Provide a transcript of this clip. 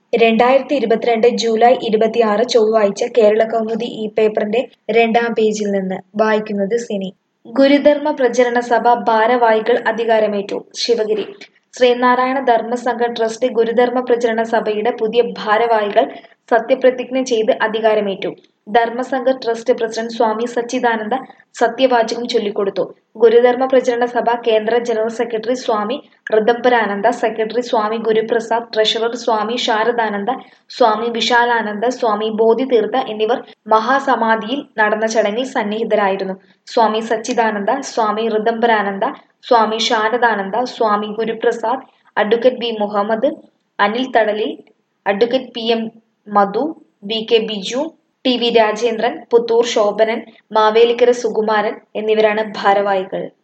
രണ്ടായിരത്തി ഇരുപത്തിരണ്ട് ജൂലൈ ഇരുപത്തിയാറ് ചൊവ്വാഴ്ച കേരള കൗമുദി ഈ പേപ്പറിന്റെ രണ്ടാം പേജിൽ നിന്ന് വായിക്കുന്നത് സിനി ഗുരുധർമ്മ പ്രചരണ സഭ ഭാരവാഹികൾ അധികാരമേറ്റു ശിവഗിരി ശ്രീനാരായണ ധർമ്മസംഘ ട്രസ്റ്റ് ഗുരുധർമ്മ പ്രചരണ സഭയുടെ പുതിയ ഭാരവാഹികൾ സത്യപ്രതിജ്ഞ ചെയ്ത് അധികാരമേറ്റു ധർമ്മസംഘ ട്രസ്റ്റ് പ്രസിഡന്റ് സ്വാമി സച്ചിദാനന്ദ സത്യവാചകം ചൊല്ലിക്കൊടുത്തു ഗുരുധർമ്മ പ്രചരണ സഭ കേന്ദ്ര general secretary Swami Rithambharananda secretary Swami Guruprasad treasurer Swami Sharadananda Swami Vishalananda Swami Bodhitheertha എന്നിവർ മഹാസമാധിയിൽ നടന്ന ചടങ്ങിൽ സന്നിഹിതരായിരുന്നു Swami Sachidananda Swami Rithambharananda Swami Sharadananda Swami Guruprasad advocate V Muhammad Anil Thadalil advocate P M Madhu V K Biju T V Rajendran Puthur Shobhanan Mavelikkara Sukumaran എന്നിവരാണ് ഭാരവാഹികൾ